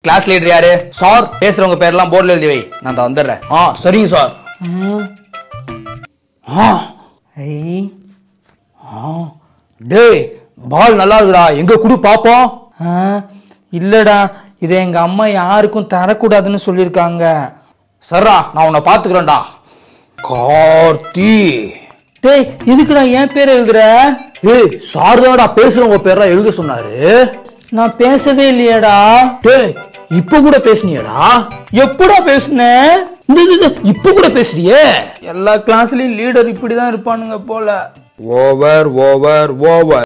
class leader யாரு sir பேசுறவங்க பேர்லாம் போர்டில் எழுதி வை நான் தான் வந்துடுறேன் ஆ சரிங்க சார் ஆ ஐ ஆ டேய் பால் நல்லா இருக்குடா எங்க குடு பாப்போம் ஆ, இல்லடா இதை எங்க அம்மா யாருக்கும் தரக்கூடாதுன்னு சொல்லியிருக்காங்க சர்ரா நான் உன்னை பாத்துக்கிறேன்டா கார்த்தி டேய் எதுக்குடா என் பேர் எழுதுற ஏய் சார் தான்டா பேசுறவங்க பேர்லாம் எழுத சொன்னாரு நான் பேசவே இல்லையேடா டேய் இப்ப கூட பேசுனியடா எப்படா பேசுனேன் இந்த இந்த, இந்த, இப்ப கூட பேசுறியே எல்லா கிளாஸ்லயும் லீடர் இப்படிதான் இருப்பானுங்க போல ஓவர் ஓவர் ஓவர்